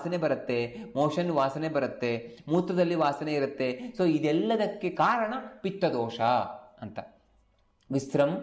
ವಾಸನೆ ಬರುತ್ತೆ ಮೋಷನ್ ವಾಸನೆ ಬರುತ್ತೆ ಮೂತ್ರದಲ್ಲಿ ವಾಸನೆ ಇರುತ್ತೆ ಸೊ ಇದೆಲ್ಲದಕ್ಕೆ ಕಾರಣ ಪಿತ್ತದೋಷ ಅಂತ ವಿಶ್ರಮ್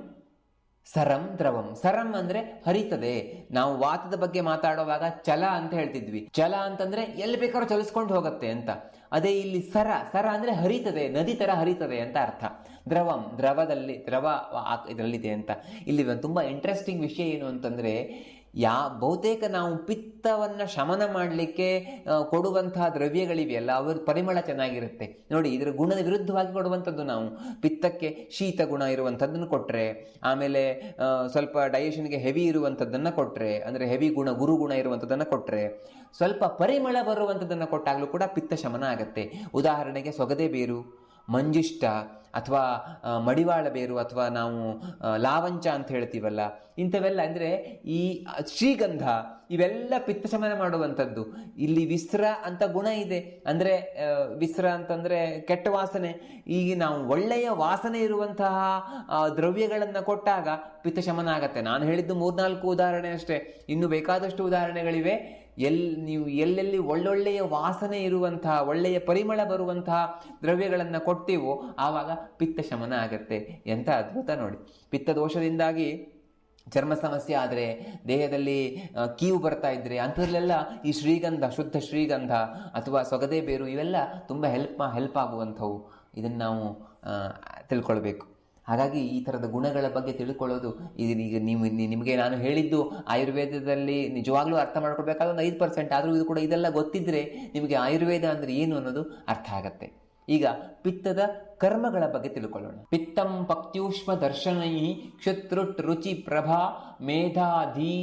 ಸರಂ ದ್ರವಂ ಸರಂ ಅಂದ್ರೆ ಹರಿತದೆ ನಾವು ವಾತದ ಬಗ್ಗೆ ಮಾತಾಡುವಾಗ ಚಲ ಅಂತ ಹೇಳ್ತಿದ್ವಿ ಚಲ ಅಂತಂದ್ರೆ ಎಲ್ಲಿ ಬೇಕಾದ್ರೂ ಚಲಿಸ್ಕೊಂಡು ಹೋಗುತ್ತೆ ಅಂತ ಅದೇ ಇಲ್ಲಿ ಸರ ಸರ ಅಂದ್ರೆ ಹರಿತದೆ ನದಿ ತರ ಹರಿತದೆ ಅಂತ ಅರ್ಥ ದ್ರವಂ ದ್ರವದಲ್ಲಿ ದ್ರವ ಆ- ಇದರಲ್ಲಿದೆ ಅಂತ ಇಲ್ಲಿ ಒಂದು ತುಂಬಾ ಇಂಟ್ರೆಸ್ಟಿಂಗ್ ವಿಷಯ ಏನು ಅಂತಂದ್ರೆ ಯಾ ಬಹುತೇಕ ನಾವು ಪಿತ್ತವನ್ನ ಶಮನ ಮಾಡಲಿಕ್ಕೆ ಕೊಡುವಂತಹ ದ್ರವ್ಯಗಳಿವೆಯಲ್ಲ ಅವರ ಪರಿಮಳ ಚೆನ್ನಾಗಿರುತ್ತೆ ನೋಡಿ ಇದರ ಗುಣದ ವಿರುದ್ಧವಾಗಿ ಕೊಡುವಂಥದ್ದು ನಾವು ಪಿತ್ತಕ್ಕೆ ಶೀತ ಗುಣ ಇರುವಂಥದ್ದನ್ನು ಕೊಟ್ಟರೆ ಆಮೇಲೆ ಆ, ಸ್ವಲ್ಪ ಡೈಜೆಷನ್ಗೆ ಹೆವಿ ಇರುವಂಥದ್ದನ್ನು ಕೊಟ್ಟರೆ ಅಂದರೆ ಹೆವಿ ಗುಣ ಗುರು ಗುಣ ಇರುವಂಥದ್ದನ್ನು ಕೊಟ್ಟರೆ ಸ್ವಲ್ಪ ಪರಿಮಳ ಬರುವಂಥದ್ದನ್ನು ಕೊಟ್ಟಾಗಲೂ ಕೂಡ ಪಿತ್ತ ಶಮನ ಆಗುತ್ತೆ ಉದಾಹರಣೆಗೆ ಸೊಗದೆ ಬೇರು ಮಂಜಿಷ್ಟ ಅಥವಾ ಆ, ಮಡಿವಾಳ ಬೇರು ಅಥವಾ ನಾವು ಆ, ಲಾವಂಚ ಅಂತ ಹೇಳ್ತೀವಲ್ಲ ಇಂಥವೆಲ್ಲ ಅಂದರೆ ಈ ಆ, ಶ್ರೀಗಂಧ ಇವೆಲ್ಲ ಪಿತ್ತ ಶಮನ ಮಾಡುವಂಥದ್ದು ಇಲ್ಲಿ ವಿಸ್ರ ಅಂತ ಗುಣ ಇದೆ ಅಂದರೆ ಆ, ವಿಸ್ರ ಅಂತಂದರೆ ಕೆಟ್ಟ ವಾಸನೆ ಈಗ ನಾವು ಒಳ್ಳೆಯ ವಾಸನೆ ಇರುವಂತಹ ಆ, ದ್ರವ್ಯಗಳನ್ನು ಕೊಟ್ಟಾಗ ಪಿತ್ತ ಶಮನ ಆಗತ್ತೆ ನಾನು ಹೇಳಿದ್ದು ಮೂರ್ನಾಲ್ಕು ಉದಾಹರಣೆ ಅಷ್ಟೇ ಇನ್ನು ಬೇಕಾದಷ್ಟು ಉದಾಹರಣೆಗಳಿವೆ ಎಲ್ ನೀವು ಎಲ್ಲೆಲ್ಲಿ ಒಳ್ಳೊಳ್ಳೆಯ ವಾಸನೆ ಇರುವಂತಹ ಒಳ್ಳೆಯ ಪರಿಮಳ ಬರುವಂತಹ ದ್ರವ್ಯಗಳನ್ನು ಕೊಡ್ತೀವೋ ಆವಾಗ ಪಿತ್ತ ಶಮನ ಆಗತ್ತೆ ಎಂಥ ಅದ್ಭುತ ನೋಡಿ ಪಿತ್ತ ದೋಷದಿಂದಾಗಿ ಚರ್ಮ ಸಮಸ್ಯೆ ಆದರೆ ದೇಹದಲ್ಲಿ ಆ, ಕೀವು ಬರ್ತಾ ಇದ್ರೆ ಅಂಥದ್ರಲ್ಲೆಲ್ಲ ಈ ಶ್ರೀಗಂಧ ಶುದ್ಧ ಶ್ರೀಗಂಧ ಅಥವಾ ಸೊಗದೆ ಬೇರು ಇವೆಲ್ಲ ತುಂಬ ಹೆಲ್ಪ್ ಹೆಲ್ಪ್ ಆಗುವಂಥವು ಇದನ್ನು ನಾವು ಆ, ತಿಳ್ಕೊಳ್ಬೇಕು ಹಾಗಾಗಿ ಈ ಥರದ ಗುಣಗಳ ಬಗ್ಗೆ ತಿಳ್ಕೊಳ್ಳೋದು ಇದು ಈಗ ನೀವು ನಿ- ನಿಮಗೆ ನಾನು ಹೇಳಿದ್ದು ಆಯುರ್ವೇದದಲ್ಲಿ ನಿಜವಾಗ್ಲೂ ಅರ್ಥ ಮಾಡ್ಕೊಳ್ಬೇಕಾದ ಒಂದು ಐದು ಪರ್ಸೆಂಟ್ ಆದರೂ ಇದು ಕೂಡ ಇದೆಲ್ಲ ಗೊತ್ತಿದ್ರೆ ನಿಮಗೆ ಆಯುರ್ವೇದ ಅಂದ್ರೆ ಏನು ಅನ್ನೋದು ಅರ್ಥ ಆಗತ್ತೆ ಈಗ ಪಿತ್ತದ ಕರ್ಮಗಳ ಬಗ್ಗೆ ತಿಳ್ಕೊಳ್ಳೋಣ ಪಿತ್ತಂ ಪಕ್ತ್ಯೂಷ್ಮ ದರ್ಶನೈ ಕ್ಷತ್ರುಟ್ ರುಚಿ ಪ್ರಭಾ ಮೇಧಾಧಿ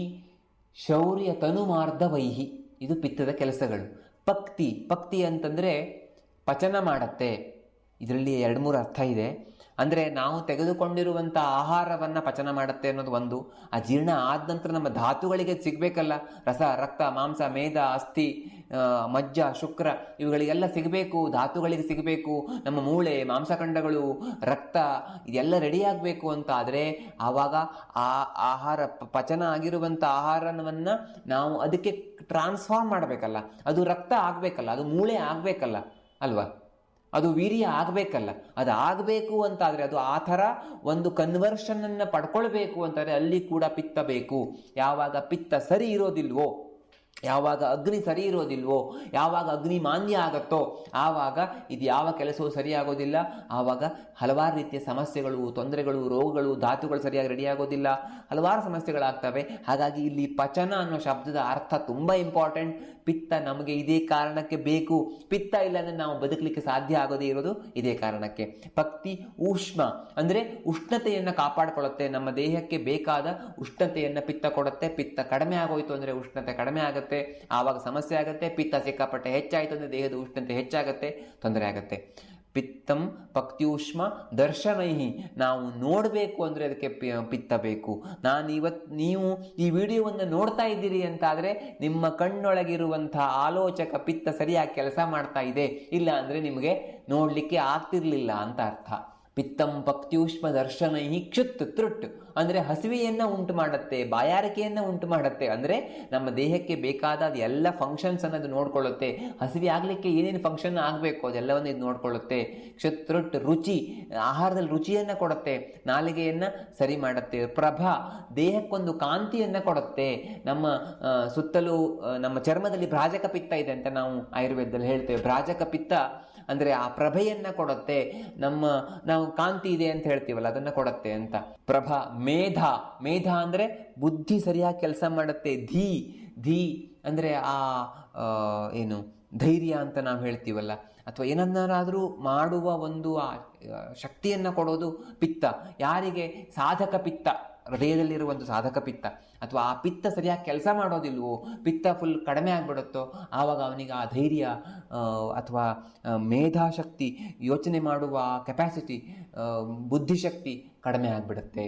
ಶೌರ್ಯ ತನುಮಾರ್ಧವೈಹಿ ಇದು ಪಿತ್ತದ ಕೆಲಸಗಳು ಪಕ್ತಿ ಪಕ್ತಿ ಅಂತಂದ್ರೆ ಪಚನ ಮಾಡತ್ತೆ ಇದರಲ್ಲಿ ಎರಡು ಮೂರು ಅರ್ಥ ಇದೆ ಅಂದರೆ ನಾವು ತೆಗೆದುಕೊಂಡಿರುವಂಥ ಆಹಾರವನ್ನು ಪಚನ ಮಾಡುತ್ತೆ ಅನ್ನೋದು ಒಂದು ಆ ಜೀರ್ಣ ಆದ ನಂತರ ನಮ್ಮ ಧಾತುಗಳಿಗೆ ಸಿಗಬೇಕಲ್ಲ ರಸ ರಕ್ತ ಮಾಂಸ ಮೇಧ ಅಸ್ಥಿ ಆ, ಮಜ್ಜ ಶುಕ್ರ ಇವುಗಳಿಗೆಲ್ಲ ಸಿಗಬೇಕು ಧಾತುಗಳಿಗೆ ಸಿಗಬೇಕು ನಮ್ಮ ಮೂಳೆ ಮಾಂಸಖಂಡಗಳು ರಕ್ತ ಇದೆಲ್ಲ ರೆಡಿ ಆಗಬೇಕು ಅಂತ ಆದರೆ ಆವಾಗ ಆ ಆಹಾರ ಪ- ಪಚನ ಆಗಿರುವಂಥ ಆಹಾರವನ್ನು ನಾವು ಅದಕ್ಕೆ ಟ್ರಾನ್ಸ್ಫಾರ್ಮ್ ಮಾಡಬೇಕಲ್ಲ ಅದು ರಕ್ತ ಆಗಬೇಕಲ್ಲ ಅದು ಮೂಳೆ ಆಗಬೇಕಲ್ಲ ಅಲ್ವಾ ಅದು ವೀರ್ಯ ಆಗಬೇಕಲ್ಲ ಅದು ಆಗಬೇಕು ಅಂತಾದರೆ ಅದು ಆ ಥರ ಒಂದು ಕನ್ವರ್ಷನ್ ಅನ್ನು ಪಡ್ಕೊಳ್ಬೇಕು ಅಂತಾರೆ ಅಲ್ಲಿ ಕೂಡ ಪಿತ್ತ ಬೇಕು ಯಾವಾಗ ಪಿತ್ತ ಸರಿ ಇರೋದಿಲ್ವೋ ಯಾವಾಗ ಅಗ್ನಿ ಸರಿ ಇರೋದಿಲ್ವೋ ಯಾವಾಗ ಅಗ್ನಿ ಮಾನ್ಯ ಆಗತ್ತೋ ಆವಾಗ ಇದು ಯಾವ ಕೆಲಸವೂ ಸರಿಯಾಗೋದಿಲ್ಲ ಆವಾಗ ಹಲವಾರು ರೀತಿಯ ಸಮಸ್ಯೆಗಳು ತೊಂದರೆಗಳು ರೋಗಗಳು ಧಾತುಗಳು ಸರಿಯಾಗಿ ರೆಡಿ ಆಗೋದಿಲ್ಲ ಹಲವಾರು ಸಮಸ್ಯೆಗಳಾಗ್ತವೆ ಹಾಗಾಗಿ ಇಲ್ಲಿ ಪಚನ ಅನ್ನೋ ಶಬ್ದದ ಅರ್ಥ ತುಂಬ ಇಂಪಾರ್ಟೆಂಟ್ ಪಿತ್ತ ನಮಗೆ ಇದೇ ಕಾರಣಕ್ಕೆ ಬೇಕು ಪಿತ್ತ ಇಲ್ಲ ಅಂದ್ರೆ ನಾವು ಬದುಕಲಿಕ್ಕೆ ಸಾಧ್ಯ ಆಗೋದೇ ಇರೋದು ಇದೇ ಕಾರಣಕ್ಕೆ ಪಕ್ತಿ ಊಷ್ಮ ಅಂದ್ರೆ ಉಷ್ಣತೆಯನ್ನು ಕಾಪಾಡಿಕೊಳ್ಳುತ್ತೆ ನಮ್ಮ ದೇಹಕ್ಕೆ ಬೇಕಾದ ಉಷ್ಣತೆಯನ್ನು ಪಿತ್ತ ಕೊಡುತ್ತೆ ಪಿತ್ತ ಕಡಿಮೆ ಆಗೋಯ್ತು ಅಂದ್ರೆ ಉಷ್ಣತೆ ಕಡಿಮೆ ಆಗುತ್ತೆ ಆವಾಗ ಸಮಸ್ಯೆ ಆಗುತ್ತೆ ಪಿತ್ತ ಸಿಕ್ಕಾಪಟ್ಟೆ ಹೆಚ್ಚಾಯ್ತು ಅಂದ್ರೆ ದೇಹದ ಉಷ್ಣತೆ ಹೆಚ್ಚಾಗುತ್ತೆ ತೊಂದರೆ ಆಗುತ್ತೆ ಪಿತ್ತಂ ಪಕ್ತ್ಯೂಷ್ಮ ದರ್ಶನೈಹಿ ನಾವು ನೋಡಬೇಕು ಅಂದರೆ ಅದಕ್ಕೆ ಪಿ- ಪಿತ್ತ ಬೇಕು ನಾನು ಇವತ್ತು ನೀವು ಈ ವಿಡಿಯೋವನ್ನು ನೋಡ್ತಾ ಇದ್ದೀರಿ ಅಂತಾದರೆ ನಿಮ್ಮ ಕಣ್ಣೊಳಗಿರುವಂತಹ ಆಲೋಚಕ ಪಿತ್ತ ಸರಿಯಾಗಿ ಕೆಲಸ ಮಾಡ್ತಾ ಇದೆ ಇಲ್ಲ ಅಂದರೆ ನಿಮಗೆ ನೋಡಲಿಕ್ಕೆ ಆಗ್ತಿರ್ಲಿಲ್ಲ ಅಂತ ಅರ್ಥ ಪಿತ್ತಂ ಪಕ್ತ್ಯೂಷ್ಮ ದರ್ಶನೈ ಕ್ಷುತ್ ತೃಟ್ ಅಂದ್ರೆ ಹಸಿವೆಯನ್ನ ಉಂಟು ಮಾಡುತ್ತೆ ಬಾಯಾರಿಕೆಯನ್ನ ಉಂಟು ಮಾಡುತ್ತೆ ಅಂದ್ರೆ ನಮ್ಮ ದೇಹಕ್ಕೆ ಬೇಕಾದ ಅದು ಎಲ್ಲ ಫಂಕ್ಷನ್ಸ್ ಅನ್ನೋದು ನೋಡ್ಕೊಳ್ಳುತ್ತೆ ಹಸಿವೆ ಆಗ್ಲಿಕ್ಕೆ ಏನೇನು ಫಂಕ್ಷನ್ ಆಗಬೇಕು ಅದೆಲ್ಲವನ್ನು ಇದು ನೋಡ್ಕೊಳ್ಳುತ್ತೆ ಕ್ಷುತ್ರುಟ್ ರುಚಿ ಆಹಾರದಲ್ಲಿ ರುಚಿಯನ್ನ ಕೊಡುತ್ತೆ ನಾಲಿಗೆಯನ್ನ ಸರಿ ಮಾಡುತ್ತೆ ಪ್ರಭಾ ದೇಹಕ್ಕೊಂದು ಕಾಂತಿಯನ್ನ ಕೊಡುತ್ತೆ ನಮ್ಮ ಆ, ಸುತ್ತಲೂ ಆ, ನಮ್ಮ ಚರ್ಮದಲ್ಲಿ ಭ್ರಾಜಕ ಪಿತ್ತ ಇದೆ ಅಂತ ನಾವು ಆಯುರ್ವೇದದಲ್ಲಿ ಹೇಳ್ತೇವೆ ಭ್ರಾಜಕ ಪಿತ್ತ ಅಂದ್ರೆ ಆ ಪ್ರಭೆಯನ್ನ ಕೊಡುತ್ತೆ ನಮ್ಮ ನಾವು ಕಾಂತಿ ಇದೆ ಅಂತ ಹೇಳ್ತೀವಲ್ಲ ಅದನ್ನ ಕೊಡುತ್ತೆ ಅಂತ ಪ್ರಭಾ ಮೇಧ ಮೇಧ ಅಂದ್ರೆ ಬುದ್ಧಿ ಸರಿಯಾಗಿ ಕೆಲಸ ಮಾಡುತ್ತೆ ಧೀ ಧೀ ಅಂದ್ರೆ ಆ ಆ, ಏನು ಧೈರ್ಯ ಅಂತ ನಾವು ಹೇಳ್ತೀವಲ್ಲ ಅಥವಾ ಏನನ್ನಾದ್ರೂ ಮಾಡುವ ಒಂದು ಆ ಆ, ಶಕ್ತಿಯನ್ನ ಕೊಡೋದು ಪಿತ್ತ ಯಾರಿಗೆ ಸಾಧಕ ಪಿತ್ತ ಹೃದಯದಲ್ಲಿರುವ ಒಂದು ಸಾಧಕ ಪಿತ್ತ ಅಥವಾ ಆ ಪಿತ್ತ ಸರಿಯಾಗಿ ಕೆಲಸ ಮಾಡೋದಿಲ್ವೋ ಪಿತ್ತ ಫುಲ್ ಕಡಿಮೆ ಆಗ್ಬಿಡುತ್ತೋ ಆವಾಗ ಅವನಿಗೆ ಆ ಧೈರ್ಯ ಆ, ಅಥವಾ ಆ, ಮೇಧಾಶಕ್ತಿ ಯೋಚನೆ ಮಾಡುವ ಕೆಪಾಸಿಟಿ ಬುದ್ಧಿಶಕ್ತಿ ಕಡಿಮೆ ಆಗಿಬಿಡುತ್ತೆ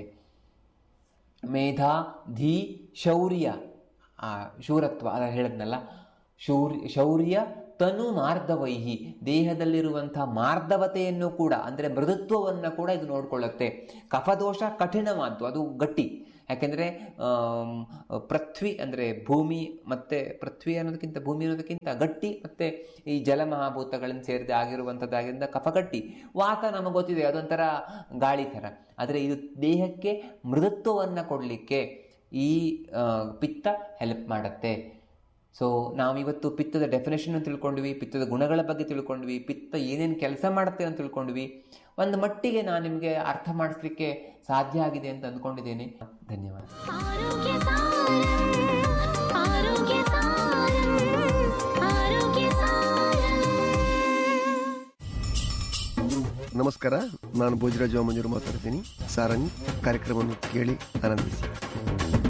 ಮೇಧಾ ಧೀ ಶೌರ್ಯ ಆ ಶೂರತ್ವ ಅದ ಹೇಳಿದ್ನಲ್ಲ ಶೌರ್ಯ ಶೌರ್ಯ ತನು ಮಾರ್ಧವೈಹಿ ದೇಹದಲ್ಲಿರುವಂತಹ ಮಾರ್ಧವತೆಯನ್ನು ಕೂಡ ಅಂದರೆ ಮೃದುತ್ವವನ್ನು ಕೂಡ ಇದು ನೋಡ್ಕೊಳ್ಳುತ್ತೆ ಕಫದೋಷ ಕಠಿಣವಾದ್ದು ಅದು ಗಟ್ಟಿ ಯಾಕೆಂದರೆ ಪೃಥ್ವಿ ಅಂದರೆ ಭೂಮಿ ಮತ್ತು ಪೃಥ್ವಿ ಅನ್ನೋದಕ್ಕಿಂತ ಭೂಮಿ ಅನ್ನೋದಕ್ಕಿಂತ ಗಟ್ಟಿ ಮತ್ತು ಈ ಜಲಮಹಾಭೂತಗಳನ್ನು ಸೇರಿದ ಆಗಿರುವಂಥದ್ದಾಗಿಂದ ಕಫಗಟ್ಟಿ ವಾತ ನಮಗೆ ಗೊತ್ತಿದೆ ಅದೊಂಥರ ಗಾಳಿ ಥರ ಆದರೆ ಇದು ದೇಹಕ್ಕೆ ಮೃದುತ್ವವನ್ನು ಕೊಡಲಿಕ್ಕೆ ಈ ಆ, ಪಿತ್ತ ಹೆಲ್ಪ್ ಮಾಡುತ್ತೆ ಸೊ ನಾವಿವತ್ತು ಪಿತ್ತದ ಡೆಫಿನೇಷನ್ ತಿಳ್ಕೊಂಡ್ವಿ ಪಿತ್ತದ ಗುಣಗಳ ಬಗ್ಗೆ ತಿಳ್ಕೊಂಡ್ವಿ ಪಿತ್ತ ಏನೇನು ಕೆಲಸ ಮಾಡುತ್ತೆ ಅಂತ ತಿಳ್ಕೊಂಡ್ವಿ ಒಂದು ಮಟ್ಟಿಗೆ ನಾನು ನಿಮಗೆ ಅರ್ಥ ಮಾಡಿಸ್ಲಿಕ್ಕೆ ಸಾಧ್ಯ ಆಗಿದೆ ಅಂತ ಅಂದ್ಕೊಂಡಿದ್ದೇನೆ ಧನ್ಯವಾದ ಆರೋಗ್ಯ ಸಾರಂ ಆರೋಗ್ಯ ಸಾರಂ ಆರೋಗ್ಯ ಸಾರಂ ನಮಸ್ಕಾರ ನಾನು ಭೋಜರಾಜ ಮಂಜೂರು ಮಾತಾಡ್ತೀನಿ ಸಾರಂಗ್ ಕಾರ್ಯಕ್ರಮವನ್ನು ಕೇಳಿ ಆನಂದಿಸಿ